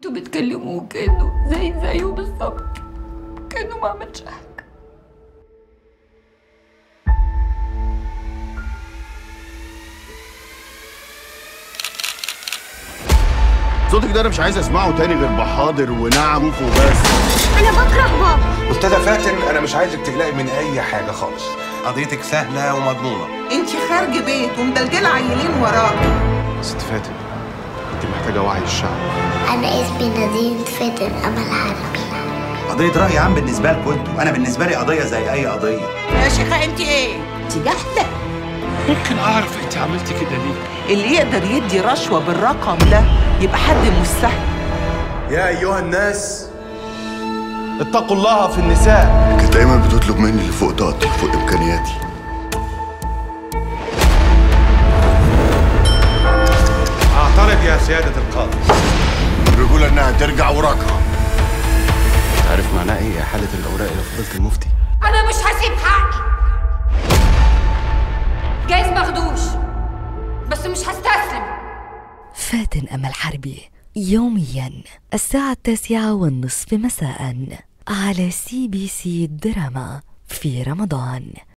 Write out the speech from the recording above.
انتوا بتكلموه كانه زي زيه بالظبط كانه ما عملش حاجه صوتك ده انا مش عايز اسمعه تاني غير بحاضر ونعم وبس انا بكره بابا استاذه فاتن انا مش عايزك تقلقي من اي حاجه خالص قضيتك سهله ومضمونه انت خارج بيت ومدلدله عيلين وراك ست فاتن انت محتاجه وعي الشعب انا اسمي نادين فاتن امل حربي قضية رأي عام بالنسبة لكم انتوا، أنا بالنسبة لي قضية زي أي قضية. يا شيخه انت ايه انت جحده ممكن اعرف انت عملتي كده ليه اللي يقدر يدي رشوه بالرقم ده يبقى حد مستحيل يا ايها الناس اتقوا الله في النساء كانت دايما بتطلب مني اللي فوق طاقتي فوق امكانياتي اعترض يا سياده القاضي الرجوله انها ترجع وراكها عارف معناه ايه احاله الاوراق الى فضيله المفتي انا مش هسيب حقي جايز ماخدوش بس مش هستسلم فاتن أمل حربي يوميا الساعة التاسعة والنصف مساء على سي بي سي دراما في رمضان